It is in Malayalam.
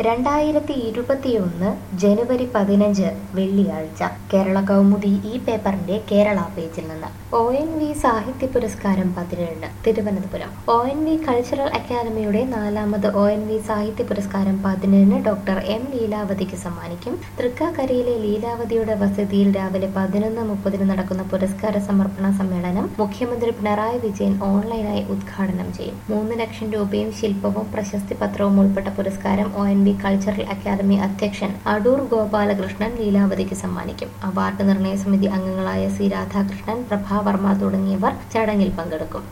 രണ്ടായിരത്തി ഇരുപത്തിയൊന്ന് ജനുവരി പതിനഞ്ച് വെള്ളിയാഴ്ച കേരള കൗമുദി ഈ പേപ്പറിന്റെ കേരള പേജിൽ നിന്ന് ഒ എൻ വി സാഹിത്യ പുരസ്കാരം പതിനേഴിന് Thiruvananthapuram O N V cultural അക്കാദമിയുടെ നാലാമത് ഒ എൻ വി സാഹിത്യ പുരസ്കാരം പതിനേഴിന് ഡോക്ടർ എം ലീലാവതിക്ക് സമ്മാനിക്കും തൃക്കാക്കരയിലെ ലീലാവതിയുടെ വസതിയിൽ രാവിലെ പതിനൊന്ന് മുപ്പതിന് നടക്കുന്ന പുരസ്കാര സമർപ്പണ സമ്മേളനം മുഖ്യമന്ത്രി പിണറായി വിജയൻ ഓൺലൈനായി ഉദ്ഘാടനം ചെയ്യും മൂന്ന് ലക്ഷം രൂപയും ശില്പവും പ്രശസ്തി പത്രവും ഉൾപ്പെട്ട പുരസ്കാരം O N V cultural academy അധ്യക്ഷൻ അടൂർ ഗോപാലകൃഷ്ണൻ ലീലാവതിക്ക് സമ്മാനിക്കും അവാർഡ് നിർണയ സമിതി അംഗങ്ങളായ സി രാധാകൃഷ്ണൻ പ്രഭാവർമ്മ തുടങ്ങിയവർ ചടങ്ങിൽ പങ്കെടുക്കും